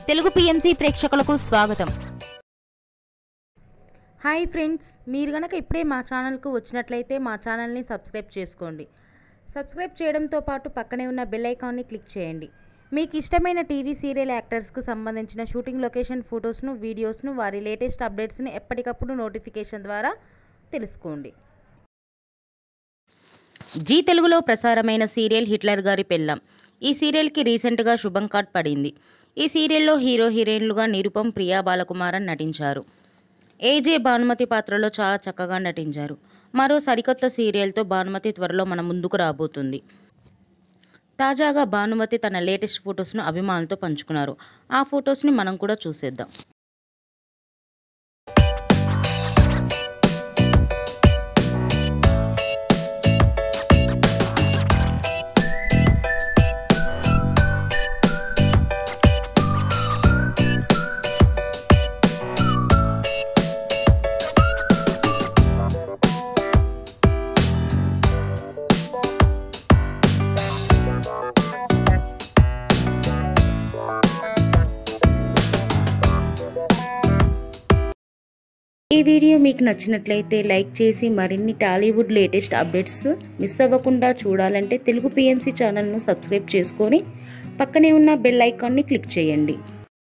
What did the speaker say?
Telugu PMC ప్రేక్షకులకు స్వాగతం hi friends మీరు గనక ఇప్పుడే మా ఛానల్కు వచ్చినట్లయితే మా ఛానల్ని సబ్స్క్రైబ్ చేసుకోండి సబ్స్క్రైబ్ చేయడంతో పాటు పక్కనే ఉన్న బెల్ ఐకాన్ని క్లిక్ చేయండి మీకు ఇష్టమైన టీవీ సీరియల్ యాక్టర్స్కు సంబంధించిన షూటింగ్ లొకేషన్ ఫొటోస్ను వీడియోస్ను వారి లేటెస్ట్ అప్డేట్స్ని ఎప్పటికప్పుడు నోటిఫికేషన్ ద్వారా తెలుసుకోండి జీ తెలుగులో ప్రసారమైన సీరియల్ హిట్లర్ గారి పెళ్ళం ఈ సీరియల్కి రీసెంట్గా శుభం కార్డ్ పడింది ఈ సీరియల్లో హీరో హీరోయిన్లుగా నిరుపం ప్రియా బాలకుమారన్ నటించారు ఏజే భానుమతి పాత్రలో చాలా చక్కగా నటించారు మరో సరికొత్త సీరియల్తో భానుమతి త్వరలో మన ముందుకు రాబోతుంది తాజాగా భానుమతి తన లేటెస్ట్ ఫొటోస్ను అభిమానులతో పంచుకున్నారు ఆ ఫొటోస్ని మనం కూడా చూసేద్దాం ఈ వీడియో మీకు నచ్చినట్లయితే లైక్ చేసి మరిన్ని టాలీవుడ్ లేటెస్ట్ అప్డేట్స్ మిస్ అవ్వకుండా చూడాలంటే తెలుగు పిఎంసి ఛానల్ను సబ్స్క్రైబ్ చేసుకొని పక్కనే ఉన్న బెల్ ఐకాన్ని క్లిక్ చేయండి